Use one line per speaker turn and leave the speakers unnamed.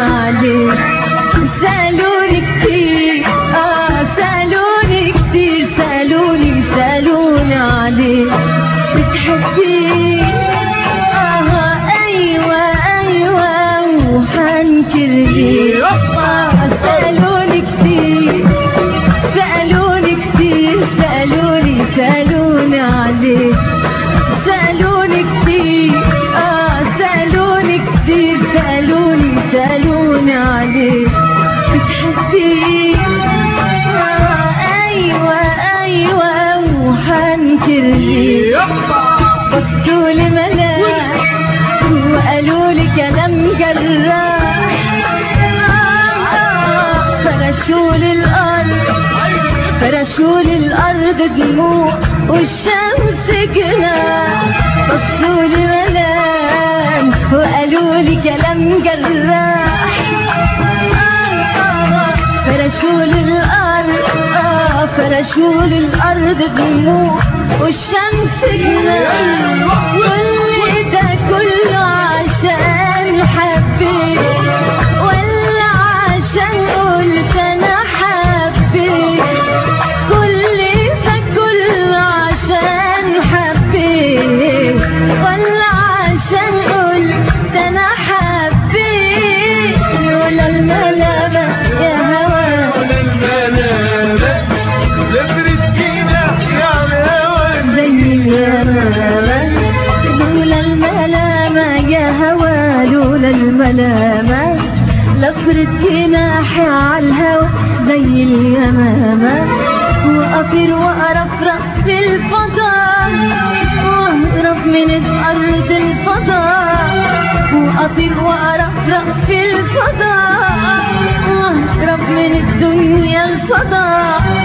عليك سألوني كتير اه سألوني كتير سألوني سألوني عليك بتحبيني اه ايوه ايوه وحنكر ليه آه سألوني كتير سألوني كتير سألوني سألوني عليك سألوني كتير اه سألوني كتير سألوني سألوني عليك بتحبيني آه ايوه ايوه وحنكر ليه بصوا لي ملاك وقالوا لي كلام جراح فرشوا لي الارض فرشوا لي الارض دموع والشمس جناح بصوا لي ملام وقالوا لي كلام جراح فرشوا لي الارض آه فرشوا لي الارض دموع والشمس جناح كل ده كله عشان حبيت ولا عشان قلت انا حبيت كل ده كله عشان حبيت ولا عشان قلت انا حبيت لولا الملامة يا هوا زي اليمامة لولا الملامة يا هوا لولا الملامة لفرت جناحي على الهوا زي اليمامة وأطير وأرفرف في الفضاء وأهرب من أرض الفضاء وأطير وأرفرف في الفضاء وأهرب من الدنيا الفضاء